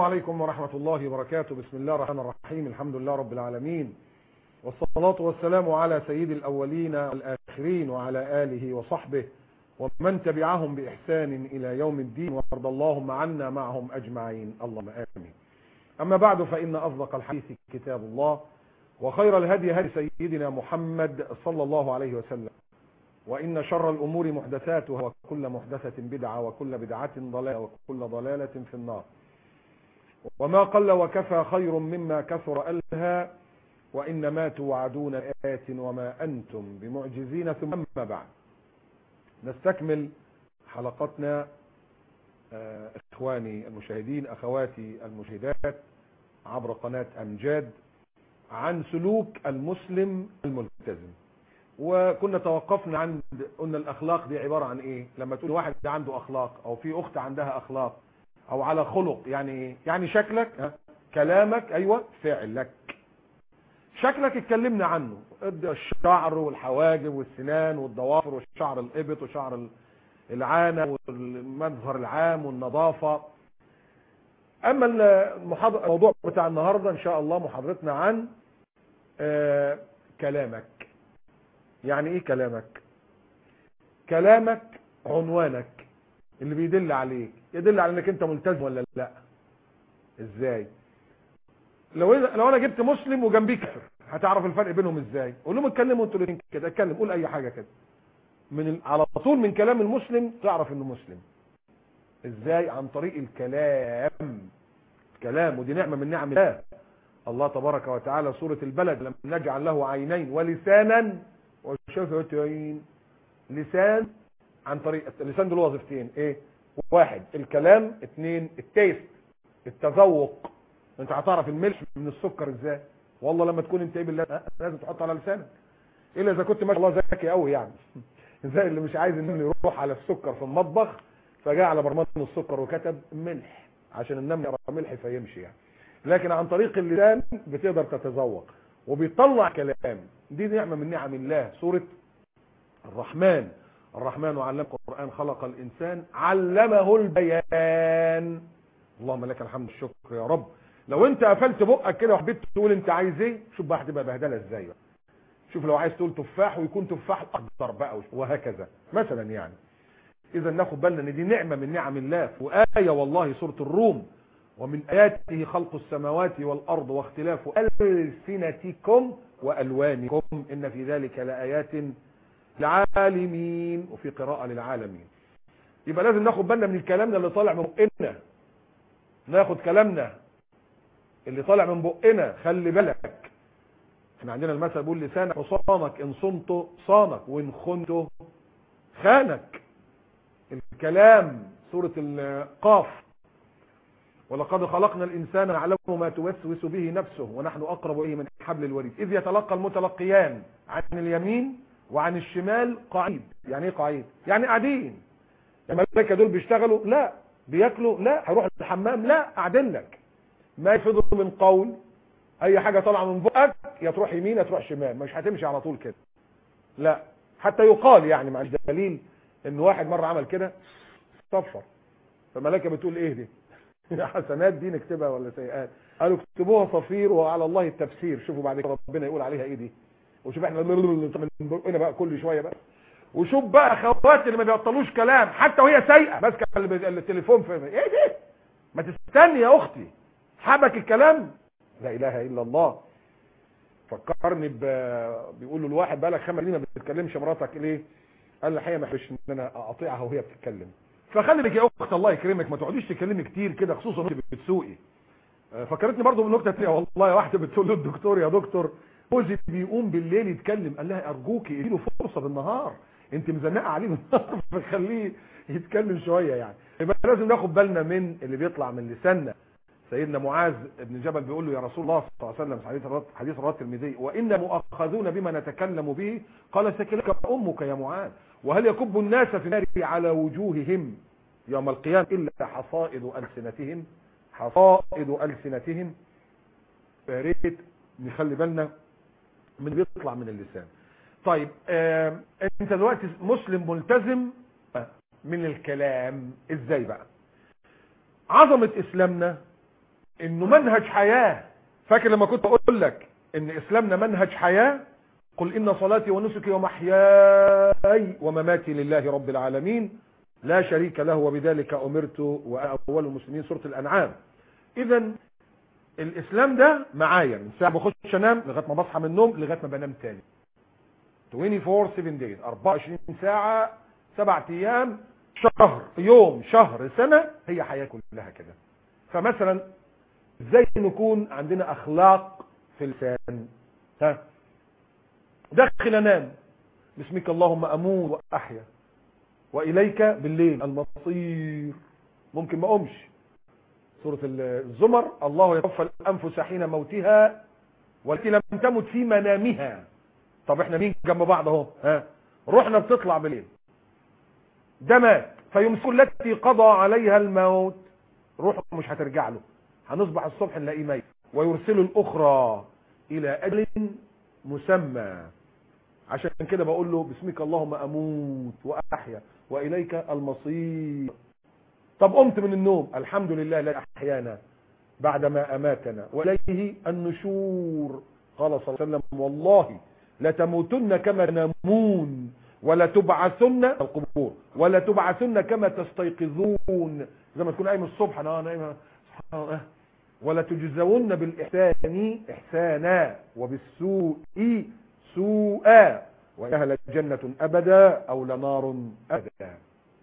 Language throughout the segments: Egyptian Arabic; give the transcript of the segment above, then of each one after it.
عليكم ورحمة الله وبركاته بسم الله الرحمن الرحيم الحمد لله رب العالمين والصلاة والسلام على سيد الأولين والآخرين وعلى آله وصحبه ومن تبعهم بإحسان إلى يوم الدين وارض اللهم عنا معهم أجمعين اللهم آمين أما بعد فإن أصدق الحديث كتاب الله وخير الهدي هدي سيدنا محمد صلى الله عليه وسلم وإن شر الأمور محدثاتها وكل محدثة بدعة وكل بدعة ضلالة وكل ضلالة في النار وما قل وكفى خير مما كثر ألها وإنما توعدون آت وما أنتم بمعجزين ثم أما بعد نستكمل حلقتنا إخواني المشاهدين أخواتي المشاهدات عبر قناة أمجاد عن سلوك المسلم الملتزم وكنا توقفنا عند قلنا الأخلاق دي عبارة عن إيه لما تقول واحد ده عنده أخلاق أو في أخت عندها أخلاق أو على خلق يعني إيه يعني شكلك كلامك أيوة فعلك شكلك اتكلمنا عنه الشعر والحواجب والسنان والضوافر والشعر الإبط وشعر العانة والمظهر العام والنظافة اما المحاضر الموضوع بتاع النهاردة ان شاء الله محاضرتنا عن آه كلامك يعني ايه كلامك كلامك عنوانك اللي بيدل عليك يدل على انك انت ملتزم ولا لا ازاي لو لو انا جبت مسلم وجنبيه كافر هتعرف الفرق بينهم ازاي قول لهم اتكلموا انتوا الاثنين كده اتكلم قول اي حاجه كده من ال... على طول من كلام المسلم تعرف انه مسلم ازاي عن طريق الكلام كلام ودي نعمه من نعم الله الله تبارك وتعالى سوره البلد لم نجعل له عينين ولسانا وشفتين لسان عن طريق اللسان دول وظيفتين ايه واحد الكلام اثنين التيست التذوق انت هتعرف الملح من السكر ازاي والله لما تكون انت ايه بالله لازم تحط على لسانك الا اذا كنت ما شاء الله ذكي قوي يعني زي اللي مش عايز انه يروح على السكر في المطبخ فجاء على برمان السكر وكتب ملح عشان النمل يرى ملح فيمشي يعني لكن عن طريق اللسان بتقدر تتذوق وبيطلع كلام دي نعمه من نعم الله سوره الرحمن الرحمن علم القرآن خلق الإنسان علمه البيان اللهم لك الحمد الشكر يا رب لو انت قفلت بقك كده وحبيت تقول انت عايز ايه شوف بقى هتبقى بهدله ازاي بقى شوف لو عايز تقول تفاح ويكون تفاح اخضر بقى وهكذا مثلا يعني اذا ناخد بالنا ان دي نعمه من نعم الله وايه والله سوره الروم ومن اياته خلق السماوات والارض واختلاف السنتكم والوانكم ان في ذلك لايات للعالمين وفي قراءه للعالمين يبقى لازم ناخد بالنا من كلامنا اللي طالع من بقنا ناخد كلامنا اللي طالع من بقنا خلي بالك احنا عندنا المثل بيقول لسانك وصانك ان صنته صانك وان خنته خانك الكلام سورة القاف ولقد خلقنا الإنسان نعلم ما توسوس به نفسه ونحن أقرب إليه من حبل الوريد إذ يتلقى المتلقيان عن اليمين وعن الشمال قعيد يعني ايه قعيد يعني قاعدين الملائكة دول بيشتغلوا لا بياكلوا لا هيروح الحمام لا قاعدين لك ما يفضل من قول اي حاجة طالعه من بقك يا تروح يمين يا تروح شمال مش هتمشي على طول كده لا حتى يقال يعني مع دليل ان واحد مرة عمل كده صفر فالملائكة بتقول ايه دي حسنات دي نكتبها ولا سيئات قالوا اكتبوها صفير وعلى الله التفسير شوفوا بعد كده ربنا يقول عليها ايه دي وشوف احنا من بقنا بقى كل شويه بقى وشوف بقى اخوات اللي ما بيبطلوش كلام حتى وهي سايقه ماسكه التليفون في ايه دي ما تستني يا اختي حبك الكلام لا اله الا الله فكرني ب... بيقول له الواحد بقى لك خمس سنين ما بتتكلمش مراتك ليه قال لي الحقيقه ما احبش ان انا اقاطعها وهي بتتكلم فخلي لك يا اخت الله يكرمك ما تقعديش تكلمي كتير كده خصوصا وانت بتسوقي فكرتني برضه بنكته ثانيه والله واحده بتقول له الدكتور يا دكتور جوزي بيقوم بالليل يتكلم قال لها ارجوكي اديله فرصه بالنهار انت مزنقه عليه بالنهار فخليه يتكلم شويه يعني يبقى لازم ناخد بالنا من اللي بيطلع من لساننا سيدنا معاذ بن جبل بيقول له يا رسول الله صلى الله عليه وسلم حديث حديث رواه الترمذي وان مؤاخذون بما نتكلم به قال سكلك امك يا معاذ وهل يكب الناس في النار على وجوههم يوم القيامه الا حصائد السنتهم حصائد السنتهم يا ريت نخلي بالنا من بيطلع من اللسان طيب آه انت دلوقتي مسلم ملتزم من الكلام ازاي بقى عظمة اسلامنا انه منهج حياة فاكر لما كنت اقول لك ان اسلامنا منهج حياة قل ان صلاتي ونسكي ومحياي ومماتي لله رب العالمين لا شريك له وبذلك امرت وانا اول المسلمين سورة الانعام اذا الاسلام ده معايا من ساعه بخش انام لغايه ما بصحى من النوم لغايه ما بنام تاني 24 7 days 24 ساعه سبع ايام شهر يوم شهر سنه هي حياه كلها كده فمثلا ازاي نكون عندنا اخلاق في اللسان ها دخل انام باسمك اللهم اموت واحيا واليك بالليل المصير ممكن ما اقومش سورة الزمر الله يتوفى الأنفس حين موتها والتي لم تمت في منامها طب احنا مين جنب بعض اهو ها روحنا بتطلع بالليل ده مات فيمسك التي قضى عليها الموت روحه مش هترجع له هنصبح الصبح نلاقيه ميت ويرسل الأخرى إلى أجل مسمى عشان كده بقول له باسمك اللهم أموت وأحيا وإليك المصير طب قمت من النوم الحمد لله الذي احيانا بعدما اماتنا واليه النشور قال صلى الله عليه وسلم والله لتموتن كما تنامون ولا تبعثن القبور ولا تبعثن كما تستيقظون زي ما تكون قايم الصبح انا نايم سبحان الله ولا تجزون بالاحسان احسانا وبالسوء سوءا ويهل جنة ابدا او لنار ابدا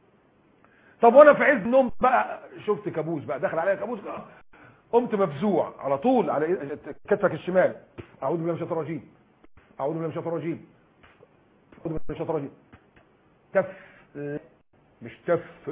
طب وانا في عز النوم بقى شفت كابوس بقى دخل عليا كابوس قمت مفزوع على طول على كتفك الشمال اعوذ بالله من الشيطان الرجيم اعوذ بالله من الشيطان الرجيم اعوذ بالله من الشيطان الرجيم تفل مش تف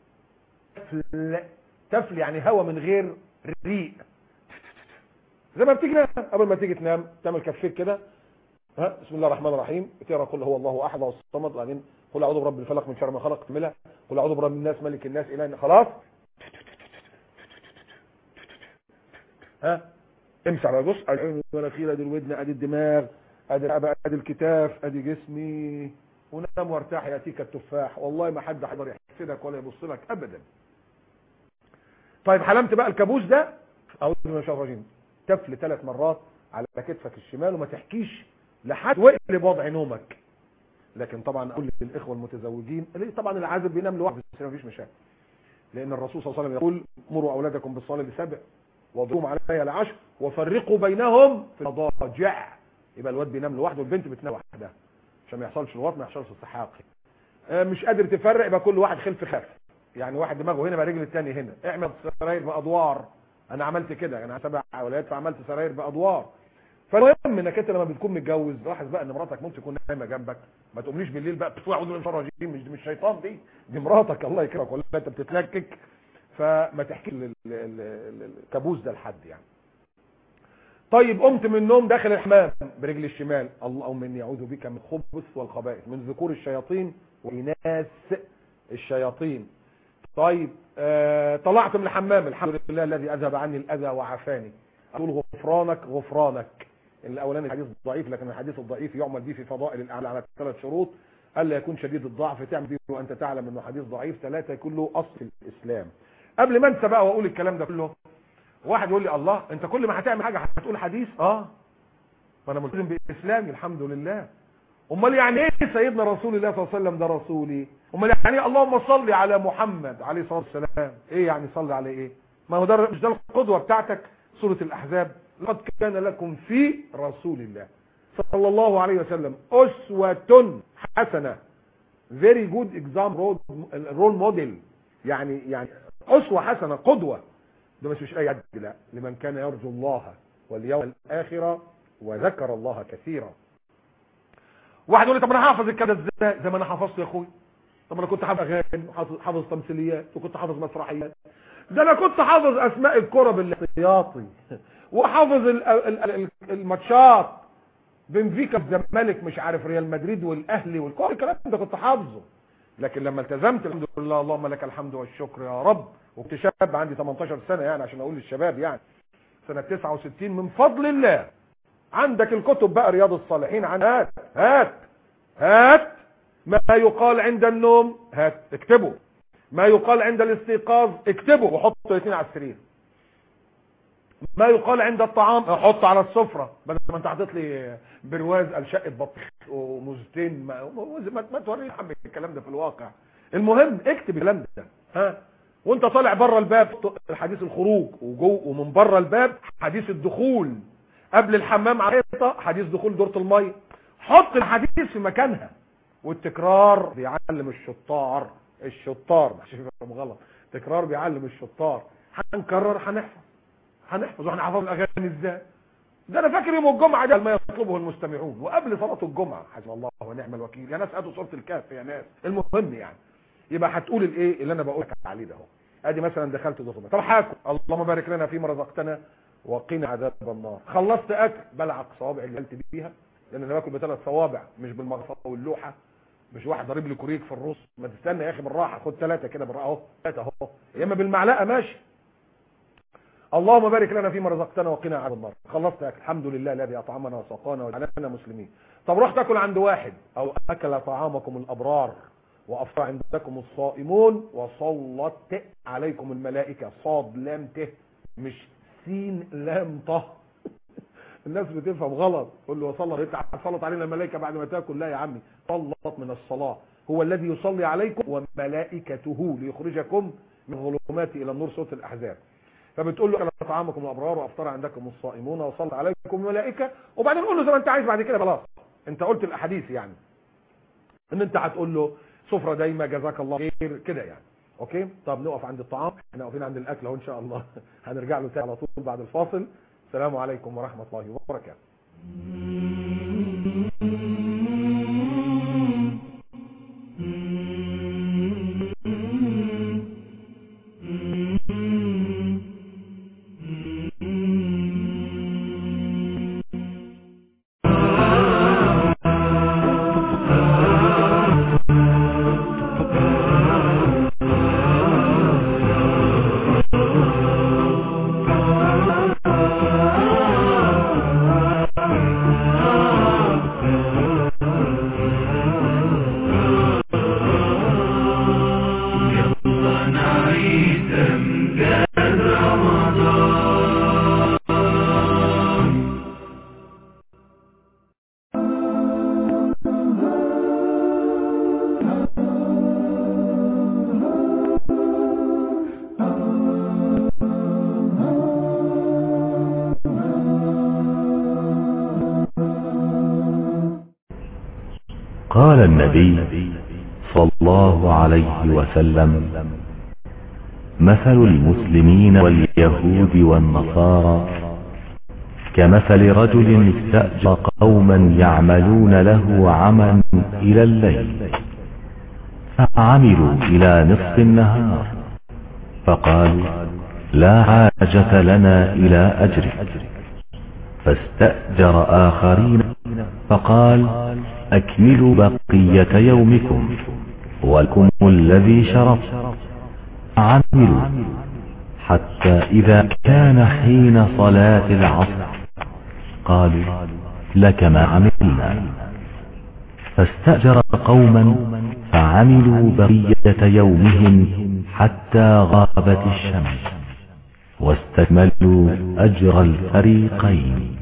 تفل تفل يعني هوا من غير ريق زي ما بتيجي نام قبل ما تيجي تنام تعمل كفيك كده ها بسم الله الرحمن الرحيم تقرا قل هو الله احد والصمد وبعدين قل اعوذ برب الفلق من شر ما خلق تكملها قل اعوذ برب الناس ملك الناس اله خلاص ها امسح بقى بص العين والمناخير ادي الودن ادي الدماغ ادي الرقبه ادي الكتاف ادي جسمي ونام وارتاح ياتيك التفاح والله ما حد هيقدر يحسدك ولا يبص لك ابدا طيب حلمت بقى الكابوس ده اعوذ بالله من الشيطان الرجيم تفل ثلاث مرات على كتفك الشمال وما تحكيش لحد واقلب وضع نومك لكن طبعا اقول للاخوه المتزوجين طبعا العازب بينام لوحده بس ما فيش مشاكل لان الرسول صلى الله عليه وسلم يقول مروا اولادكم بالصلاه لسبع واضربوهم عليها العشر وفرقوا بينهم في المضاجع يبقى الواد بينام لوحده والبنت بتنام لوحدها عشان ما يحصلش الوط ما يحصلش السحاق مش قادر تفرق يبقى كل واحد خلف خلف يعني واحد دماغه هنا بقى رجل الثاني هنا اعمل سراير بادوار انا عملت كده انا سبع اولاد فعملت سراير بادوار فالمهم انك انت لما بتكون متجوز لاحظ بقى ان مراتك ممكن تكون نايمه جنبك ما تقومليش بالليل بقى اعوذ بالله من الشيطان الرجيم مش مش شيطان دي دي مراتك الله يكرمك ولا انت بتتلكك فما تحكي الكابوس ده لحد يعني طيب قمت من النوم داخل الحمام برجل الشمال اللهم اني اعوذ بك من الخبث والخبائث من ذكور الشياطين واناث الشياطين طيب آه طلعت من الحمام الحمد لله الذي اذهب عني الاذى وعافاني اقول غفرانك غفرانك الاولاني حديث ضعيف لكن الحديث الضعيف يعمل به في فضائل الاعلى على ثلاث شروط الا يكون شديد الضعف تعمل به وانت تعلم انه حديث ضعيف ثلاثه يكون له اصل في الاسلام قبل ما انسى بقى واقول الكلام ده كله واحد يقول لي الله انت كل ما هتعمل حاجه هتقول حديث اه ما انا ملتزم باسلامي الحمد لله امال يعني ايه سيدنا رسول الله صلى الله عليه وسلم ده رسولي امال يعني ايه اللهم صل على محمد عليه الصلاه والسلام ايه يعني صلي عليه ايه ما هو ده مش ده القدوه بتاعتك سوره الاحزاب لقد كان لكم في رسول الله صلى الله عليه وسلم اسوه حسنه very good example role model يعني يعني اسوه حسنه قدوه ده مش مش اي عد لا لمن كان يرجو الله واليوم الاخره وذكر الله كثيرا واحد يقول لي طب انا حافظ الكلام ازاي زي ما انا حفظت يا اخوي طب انا كنت حافظ اغاني وحافظ تمثيليات وكنت حافظ مسرحيات ده انا كنت حافظ اسماء الكره بالاحتياطي وحافظ الماتشات بنفيكا الزمالك مش عارف ريال مدريد والاهلي والكره الكلام ده كنت حافظه لكن لما التزمت الحمد لله اللهم لك الحمد والشكر يا رب وكنت شاب عندي 18 سنه يعني عشان اقول للشباب يعني سنه 69 من فضل الله عندك الكتب بقى رياض الصالحين عن هات هات هات ما يقال عند النوم هات اكتبه ما يقال عند الاستيقاظ اكتبه وحطه الاثنين على السرير ما يقال عند الطعام احط على السفرة بدل ما انت حاطط لي برواز قال شقة بطيخ وموزتين ما, ما, ما توريني حب الكلام ده في الواقع المهم اكتب الكلام ده ها وانت طالع بره الباب حديث الخروج وجو ومن بره الباب حديث الدخول قبل الحمام عريضة حديث دخول دورة المية حط الحديث في مكانها والتكرار بيعلم الشطار الشطار مش فاهم غلط تكرار بيعلم الشطار هنكرر هنحفظ هنحفظ واحنا حفظنا الاغاني ازاي ده انا فاكر يوم الجمعه ده ما يطلبه المستمعون وقبل صلاه الجمعه حسب الله ونعم الوكيل يا ناس ادوا سوره الكهف يا ناس المهم يعني يبقى هتقول الايه اللي انا بقول لك عليه ده اهو ادي مثلا دخلت دخل طب حاكم اللهم بارك لنا فيما رزقتنا وقنا عذاب النار خلصت اكل بلعق صوابعي اللي قلت بيها لان انا باكل بثلاث صوابع مش بالمغفره واللوحه مش واحد ضارب لي كوريك في الرص ما تستنى يا اخي بالراحه خد ثلاثه كده بالراحه اهو ثلاثه اهو يا اما بالمعلقه ماشي اللهم بارك لنا فيما رزقتنا وقنا عذاب النار خلصت اكل الحمد لله الذي اطعمنا وسقانا وجعلنا مسلمين طب رحت اكل عند واحد او اكل طعامكم الابرار وافطر عندكم الصائمون وصلت عليكم الملائكه صاد لام ت مش سين لام ط الناس بتفهم غلط تقول له وصلت صلت علينا الملائكه بعد ما تاكل لا يا عمي صلت من الصلاه هو الذي يصلي عليكم وملائكته ليخرجكم من ظلمات الى النور سوره الاحزاب فبتقول له انا طعامكم الابرار وافطر عندكم الصائمون وصلت عليكم الملائكه وبعدين قول له زي ما انت عايز بعد كده خلاص انت قلت الاحاديث يعني ان انت هتقول له سفره دايمه جزاك الله خير كده يعني اوكي طب نقف عند الطعام احنا واقفين عند الاكل اهو ان شاء الله هنرجع له تاني على طول بعد الفاصل السلام عليكم ورحمه الله وبركاته قال النبي صلى الله عليه وسلم مثل المسلمين واليهود والنصارى كمثل رجل استأجر قوما يعملون له عملا إلى الليل فعملوا إلى نصف النهار فقالوا لا حاجة لنا إلى أجرك فاستأجر آخرين فقال أكملوا بقية يومكم ولكم الذي شرف عملوا حتى إذا كان حين صلاة العصر قالوا لك ما عملنا فاستأجر قوما فعملوا بقية يومهم حتى غابت الشمس واستكملوا أجر الفريقين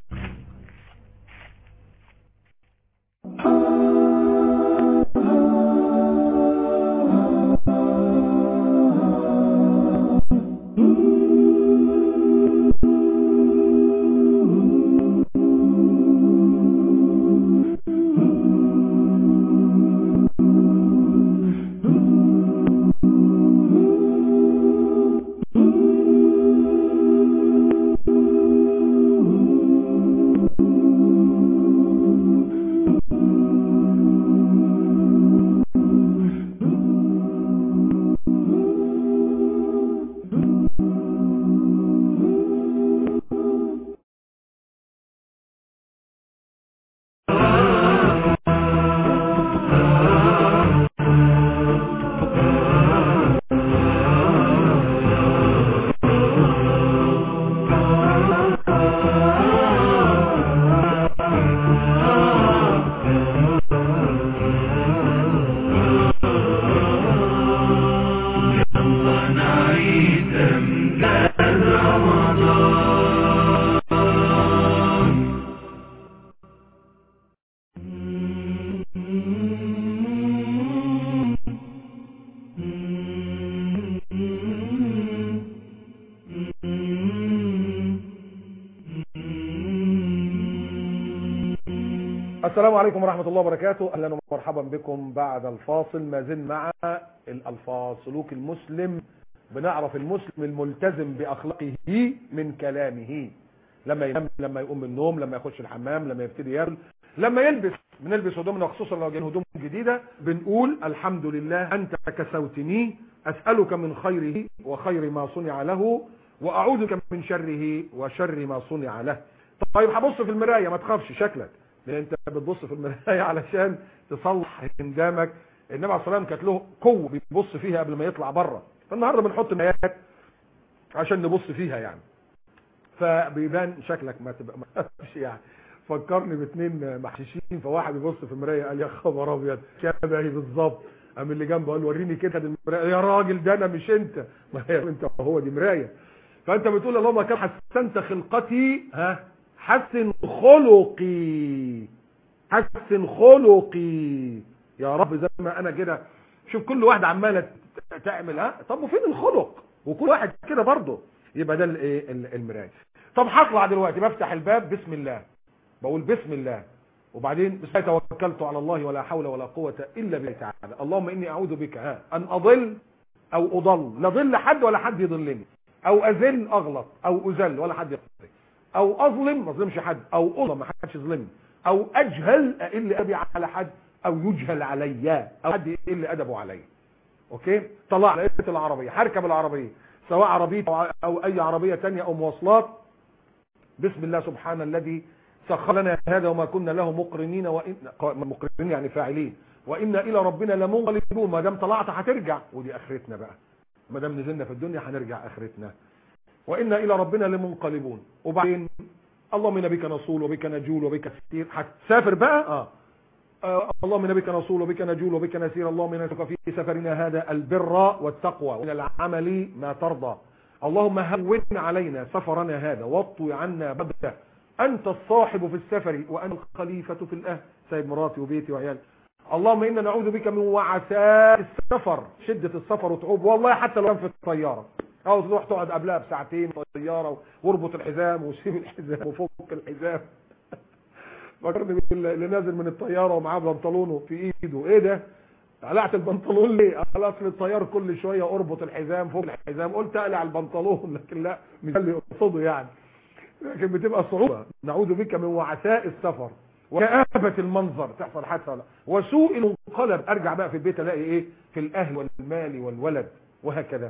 السلام عليكم ورحمة الله وبركاته أهلا ومرحبا بكم بعد الفاصل ما زلنا مع الألفاظ سلوك المسلم بنعرف المسلم الملتزم بأخلاقه من كلامه لما ينام لما يقوم من النوم لما يخش الحمام لما يبتدي ياكل لما يلبس بنلبس هدومنا خصوصا لو جايين هدوم جديدة بنقول الحمد لله أنت كسوتني أسألك من خيره وخير ما صنع له وأعوذ بك من شره وشر ما صنع له طيب هبص في المراية ما تخافش شكلك لان انت بتبص في المرايه علشان تصلح هندامك النبي عليه الصلاه والسلام كانت له قوه بيبص فيها قبل ما يطلع بره فالنهارده بنحط مرايات عشان نبص فيها يعني فبيبان شكلك ما تبقى ما تخافش يعني فكرني باثنين محششين فواحد يبص في المرايه قال يا خبر ابيض شبهي بالظبط قام اللي جنبه قال وريني كده المرايه يا راجل ده انا مش انت ما هي انت هو دي مرايه فانت بتقول اللهم كم حسنت خلقتي ها حسن خلقي حسن خلقي يا رب زي ما انا كده شوف كل واحد عماله تعمل ها طب وفين الخلق وكل واحد كده برضه يبقى ده الايه المرايه طب هطلع دلوقتي بفتح الباب بسم الله بقول بسم الله وبعدين بسم الله توكلت على الله ولا حول ولا قوه الا بالله تعالى اللهم اني اعوذ بك ها ان اضل او اضل لا ضل حد ولا حد يضلني او اذل اغلط او اذل ولا حد يقصدني او اظلم ما اظلمش حد او اظلم ما حدش يظلمني او اجهل اقل ادبي على حد او يجهل عليا او حد يقل ادبه عليا اوكي طلع لقيت العربيه هركب العربيه سواء عربيه او اي عربيه تانية او مواصلات بسم الله سبحان الذي سخر لنا هذا وما كنا له مقرنين وإن مقرنين يعني فاعلين وإنا إلى ربنا لمنقلبون ما دام طلعت هترجع ودي آخرتنا بقى ما دام نزلنا في الدنيا هنرجع آخرتنا وإنا إلى ربنا لمنقلبون وبعدين اللهم إنا بك نصول وبك نجول وبك نسير هتسافر بقى آه. آه اللهم إنا بك نصول وبك نجول وبك نسير اللهم إنا نسألك في سفرنا هذا البر والتقوى ومن العمل ما ترضى اللهم هون علينا سفرنا هذا واطوي عنا بدأ أنت الصاحب في السفر وأنا الخليفة في الأهل سيد مراتي وبيتي وعيالي اللهم إنا نعوذ بك من وعثاء السفر شدة السفر وتعوب والله حتى لو كان في الطيارة او تروح تقعد قبلها بساعتين في الطياره واربط الحزام وسيب الحزام وفك الحزام فكرني اللي نازل من الطياره ومعاه بنطلونه في ايده ايه ده قلعت البنطلون ليه قال اصل الطيار كل شويه اربط الحزام فوق الحزام قلت اقلع البنطلون لكن لا مش اللي يقصده يعني لكن بتبقى صعوبه نعوذ بك من وعثاء السفر وكآبة المنظر تحصل حادثه ولا وسوء المنقلب ارجع بقى في البيت الاقي ايه في الاهل والمال والولد وهكذا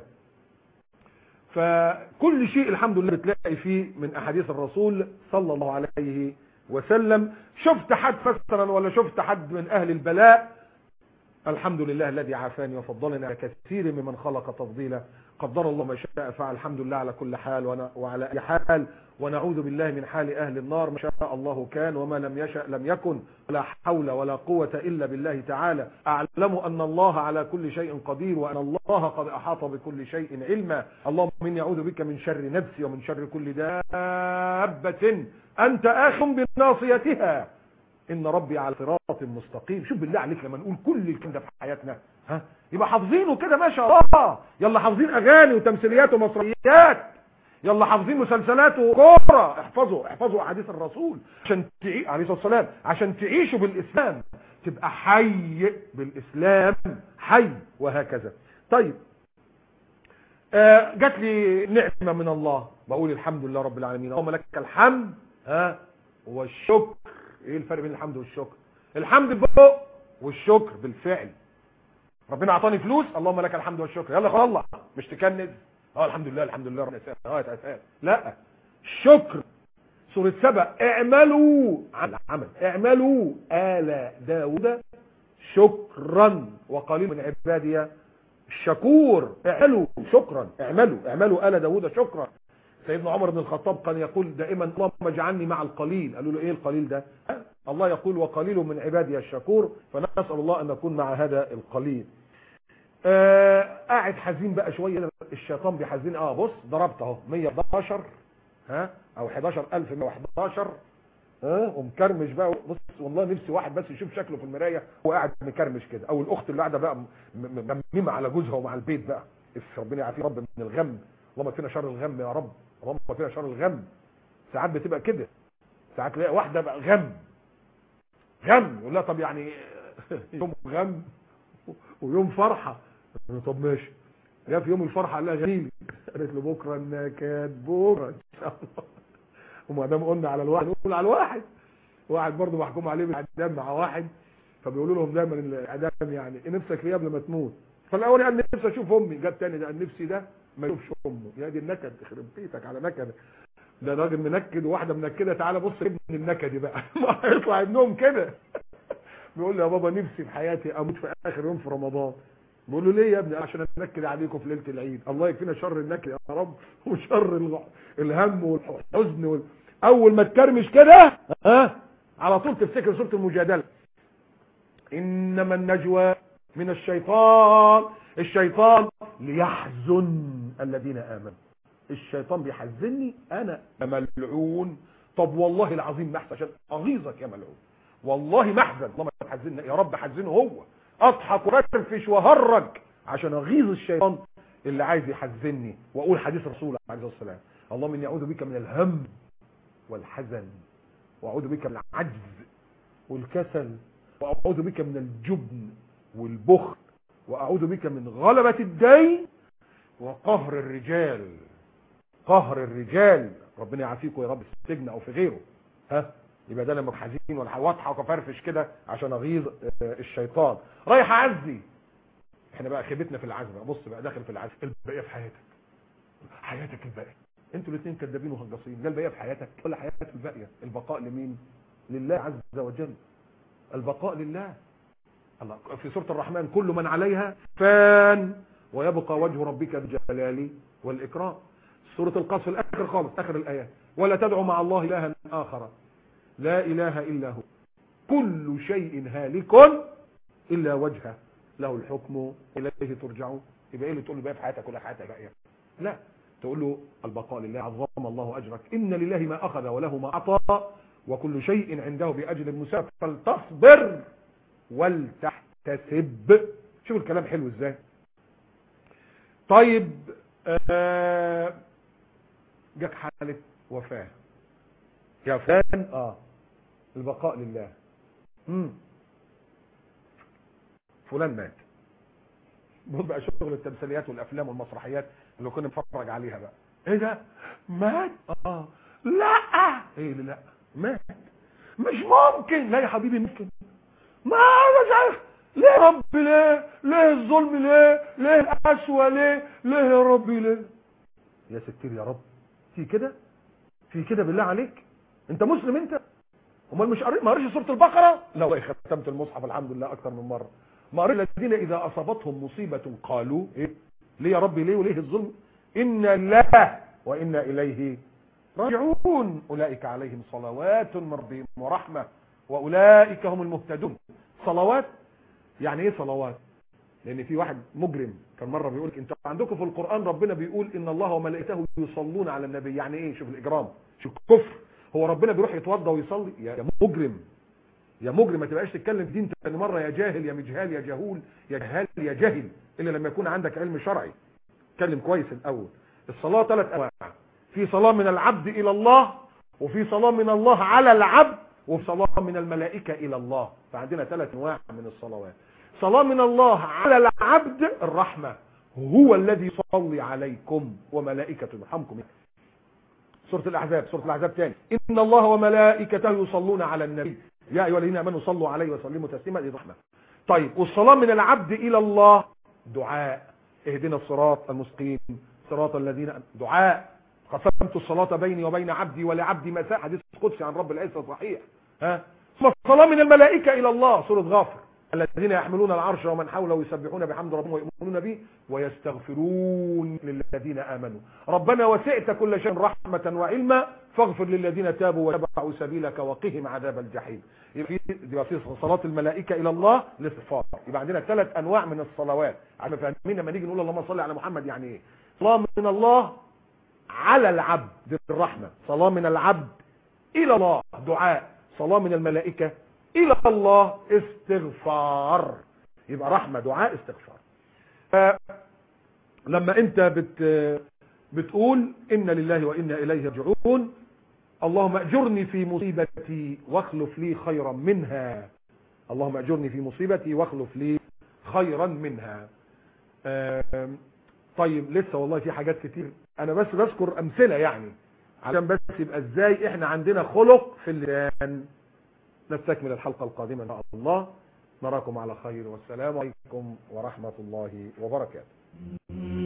فكل شيء الحمد لله بتلاقي فيه من احاديث الرسول صلى الله عليه وسلم شفت حد مثلا ولا شفت حد من اهل البلاء الحمد لله الذي عافاني وفضلني على كثير ممن خلق تفضيلا قدر الله ما شاء فعل الحمد لله على كل حال وعلى اي حال ونعوذ بالله من حال اهل النار ما شاء الله كان وما لم يشأ لم يكن ولا حول ولا قوة الا بالله تعالى اعلم ان الله على كل شيء قدير وان الله قد احاط بكل شيء علما اللهم اني اعوذ بك من شر نفسي ومن شر كل دابة انت اخ بناصيتها ان ربي على صراط مستقيم شوف بالله عليك لما نقول كل الكلام ده في حياتنا ها يبقى حافظينه كده ما شاء الله يلا حافظين اغاني وتمثيليات ومسرحيات يلا حافظين مسلسلات وكوره احفظوا احفظوا احاديث الرسول عشان تعي... عليه الصلاه والسلام عشان تعيشوا بالاسلام تبقى حي بالاسلام حي وهكذا طيب آه جات لي نعمه من الله بقول الحمد لله رب العالمين اللهم لك الحمد ها والشكر ايه الفرق بين الحمد والشكر الحمد بالبق والشكر بالفعل ربنا اعطاني فلوس اللهم لك الحمد والشكر يلا خلاص الله مش تكنز اه الحمد لله الحمد لله ربنا يسهل اه يتسهل لا شكر سورة سبع اعملوا على العمل اعملوا آل داود شكرا وقليل من عبادي الشكور اعملوا شكرا اعملوا اعملوا آل داود شكرا سيدنا عمر بن الخطاب كان يقول دائما اللهم اجعلني مع القليل قالوا له ايه القليل ده الله يقول وقليل من عبادي الشكور فنسأل الله ان نكون مع هذا القليل آه قاعد حزين بقى شوية الشيطان بيحزين اه بص ضربت اهو 111 ها او 11111 ها ومكرمش بقى بص والله نفسي واحد بس يشوف شكله في المرايه هو قاعد مكرمش كده او الاخت اللي قاعده بقى مميمه على جوزها ومع البيت بقى ربنا يعافيه رب من الغم اللهم فينا شر الغم يا رب اللهم فينا شر الغم ساعات بتبقى كده ساعات تلاقي واحده بقى غم غم يقول لها طب يعني يوم غم ويوم فرحه قال له طب ماشي جاء في يوم الفرحه قال لها غنيلي قالت له بكره النكد بكره ان شاء الله وما دام قلنا على الواحد نقول على الواحد واحد برضه محكوم عليه بالاعدام مع واحد فبيقولوا لهم دايما الاعدام يعني إيه نفسك فيه قبل ما تموت فالاول قال نفسي اشوف امي جاب تاني ده قال نفسي ده ما يشوفش امه يا دي النكد يخرب بيتك على نكد ده راجل منكد وواحده منكده تعالى بص ابن النكدي بقى ما هيطلع ابنهم كده بيقول لي يا بابا نفسي في حياتي اموت في اخر يوم في رمضان بقول له ليه يا ابني عشان انكد عليكم في ليله العيد الله يكفينا شر النكد يا رب وشر الغ- الهم والحزن وال... اول ما تكرمش كده ها على طول تفتكر سوره المجادله انما النجوى من الشيطان الشيطان ليحزن الذين امنوا الشيطان بيحزني انا ملعون طب والله العظيم ما احسن عشان اغيظك يا ملعون والله ما احزن الله ما تحزننا يا رب حزنه هو اضحك وافرفش وهرج عشان اغيظ الشيطان اللي عايز يحزني واقول حديث رسول عليه الصلاه والسلام اللهم اني اعوذ بك من الهم والحزن واعوذ بك من العجز والكسل واعوذ بك من الجبن والبخل واعوذ بك من غلبة الدين وقهر الرجال قهر الرجال ربنا يعافيكم يا رب في السجن او في غيره ها يبقى ده لما حزين ولا واضحك وفرفش كده عشان اغيظ آه، الشيطان رايح اعزي احنا بقى خيبتنا في العزم بقى. بص بقى داخل في العزم البقيه في حياتك حياتك الباقيه انتوا الاثنين كدابين وهجاصين ده البقيه في حياتك ولا حياتك الباقيه البقاء لمين لله عز وجل البقاء لله الله في سورة الرحمن كل من عليها فان ويبقى وجه ربك الجلال والإكرام سورة القصر الآخر خالص آخر الآيات ولا تدعو مع الله إلها آخر لا إله إلا هو كل شيء هالك إلا وجهه له الحكم إليه ترجعون يبقى إيه اللي تقول له بقى في حياتك ولا حياتك بقى لا تقول له البقاء لله عظم الله أجرك إن لله ما أخذ وله ما أعطى وكل شيء عنده بأجل مسافر فلتصبر ولتحتسب شوف الكلام حلو ازاي طيب آه جاك حالة وفاة يا فلان اه البقاء لله مم. فلان مات بص بقى شغل التمثيليات والافلام والمسرحيات اللي كنا بنتفرج عليها بقى ايه ده مات اه لا ايه اللي لا مات مش ممكن لا يا حبيبي ممكن ما مش عارف ليه يا رب ليه ليه الظلم ليه ليه القسوة ليه ليه يا رب ليه يا ستير يا رب في كده في كده بالله عليك انت مسلم انت امال مش قريت ما قريتش سوره البقره لا والله ختمت المصحف الحمد لله اكتر من مره ما قريت الذين اذا اصابتهم مصيبه قالوا ايه ليه يا رب ليه وليه الظلم ان الله وانا اليه راجعون اولئك عليهم صلوات من ربهم ورحمه واولئك هم المهتدون صلوات يعني ايه صلوات لان في واحد مجرم كان مره بيقول لك انتوا عندكم في القران ربنا بيقول ان الله وملائكته يصلون على النبي يعني ايه شوف الاجرام شوف الكفر هو ربنا بيروح يتوضى ويصلي يا يا مجرم يا مجرم ما تبقاش تتكلم في دين تاني مره يا جاهل يا مجهال يا جهول يا جهال يا جاهل الا لما يكون عندك علم شرعي اتكلم كويس الاول الصلاه ثلاث انواع في صلاه من العبد الى الله وفي صلاه من الله على العبد وفي صلاه من الملائكه الى الله فعندنا ثلاث انواع من الصلوات صلاه من الله على العبد الرحمه هو الذي يصلي عليكم وملائكته يرحمكم سورة الأحزاب سورة الأحزاب تاني إن الله وملائكته يصلون على النبي يا أيها الذين آمنوا صلوا عليه وسلموا تسليما دي رحمة طيب والصلاة من العبد إلى الله دعاء اهدنا الصراط المستقيم صراط الذين دعاء قسمت الصلاة بيني وبين عبدي ولعبدي مساء حديث قدسي عن رب العزة صحيح ها ثم الصلاة من الملائكة إلى الله سورة غافر الذين يحملون العرش ومن حوله يسبحون بحمد ربهم ويؤمنون به ويستغفرون للذين آمنوا ربنا وسعت كل شيء رحمة وعلما فاغفر للذين تابوا وتبعوا سبيلك وقهم عذاب الجحيم يبقى في يبقى في صلاة الملائكة إلى الله الاستغفار يبقى عندنا ثلاث أنواع من الصلوات عشان فاهمين لما نيجي نقول اللهم صل على محمد يعني إيه صلاة من الله على العبد الرحمة صلاة من العبد إلى الله دعاء صلاة من الملائكة إلى الله استغفار يبقى رحمة دعاء استغفار لما انت بت بتقول إن لله وإنا إليه راجعون اللهم أجرني في مصيبتي واخلف لي خيرا منها اللهم اجرني في مصيبتي واخلف لي خيرا منها آم، طيب لسه والله في حاجات كتير انا بس بذكر امثله يعني عشان بس يبقى ازاي احنا عندنا خلق في اللسان نستكمل الحلقه القادمه ان شاء الله نراكم على خير والسلام عليكم ورحمه الله وبركاته